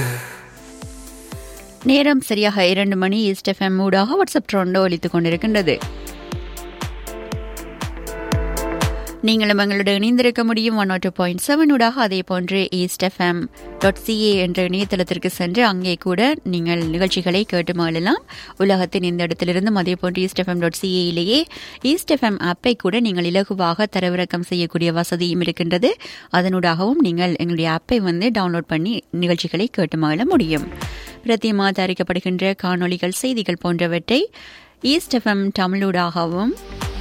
நேரம் சரியாக இரண்டு மணி ஈஸ்ட் எஃப்எம் ஊடாக வாட்ஸ்அப் ட்ரோண்டோ ஒலித்துக் கொண்டிருக்கின்றது நீங்களும் எங்களோட இணைந்திருக்க முடியும் ஒன் டூ பாயிண்ட் செவன் ஊடாக அதே போன்று ஈஸ்ட் எஃப்எம் டாட் சிஏ என்ற இணையதளத்திற்கு சென்று அங்கே கூட நீங்கள் நிகழ்ச்சிகளை கேட்டு மகிழலாம் உலகத்தின் இந்த இடத்திலிருந்தும் அதே போன்று ஈஸ்ட் எஃப்எம் டாட் சிஏயிலேயே ஈஸ்ட் எஃப்எம் ஆப்பை கூட நீங்கள் இலகுவாக தரவிறக்கம் செய்யக்கூடிய வசதியும் இருக்கின்றது அதனூடாகவும் நீங்கள் எங்களுடைய ஆப்பை வந்து டவுன்லோட் பண்ணி நிகழ்ச்சிகளை கேட்டு மகிழ முடியும் பிரத்தியமா தயாரிக்கப்படுகின்ற காணொளிகள் செய்திகள் போன்றவற்றை ஈஸ்ட் எஃப்எம் தமிழூடாகவும்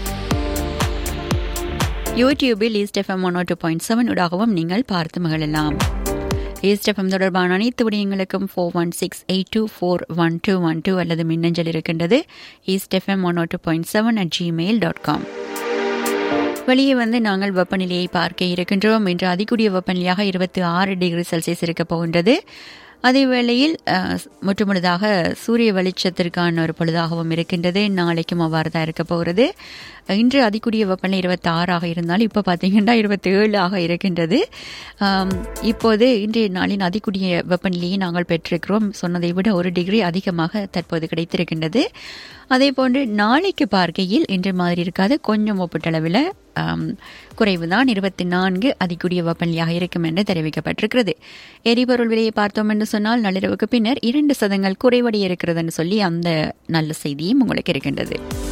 யூடியூபில் east FM one two point seven ஊடாகவும் நீங்கள் பார்த்து மகிழலாம் ஈஸ்ட் எஃப்எம் தொடர்பான அனைத்து விடயங்களுக்கும் four one six eight two four one two one two அல்லது மின்னஞ்சல் இருக்கின்றது east FM one two point seven at Gmail dot com வெளியே வந்து நாங்கள் வெப்பநிலையை பார்க்க இருக்கின்றோம் இன்று அதிகூடிய வெப்பநிலையாக இருபத்தி ஆறு டிகிரி செல்சியஸ் இருக்க போகின்றது அதே வேளையில் முற்றுமுழுதாக சூரிய வெளிச்சத்திற்கான ஒரு பொழுதாகவும் இருக்கின்றது நாளைக்கும் அவ்வாறு தான் இருக்க போகிறது இன்று அதிகூடிய வெப்பநிலை இருபத்தி ஆறாக இருந்தாலும் இப்போ பார்த்தீங்கன்னா இருபத்தி ஏழு ஆக இருக்கின்றது இப்போது இன்றைய நாளின் அதிகூடிய வெப்பநிலையை நாங்கள் பெற்றிருக்கிறோம் சொன்னதை விட ஒரு டிகிரி அதிகமாக தற்போது கிடைத்திருக்கின்றது அதே போன்று நாளைக்கு பார்க்கையில் இன்று மாதிரி இருக்காது கொஞ்சம் ஒப்பீட்டளவில் குறைவுதான் இருபத்தி நான்கு அதிகூடிய வெப்பநிலையாக இருக்கும் என்று தெரிவிக்கப்பட்டிருக்கிறது எரிபொருள் விலையை பார்த்தோம் என்று சொன்னால் நள்ளிரவுக்கு பின்னர் இரண்டு சதங்கள் குறைவடைய இருக்கிறது என்று சொல்லி அந்த நல்ல செய்தியும் உங்களுக்கு இருக்கின்றது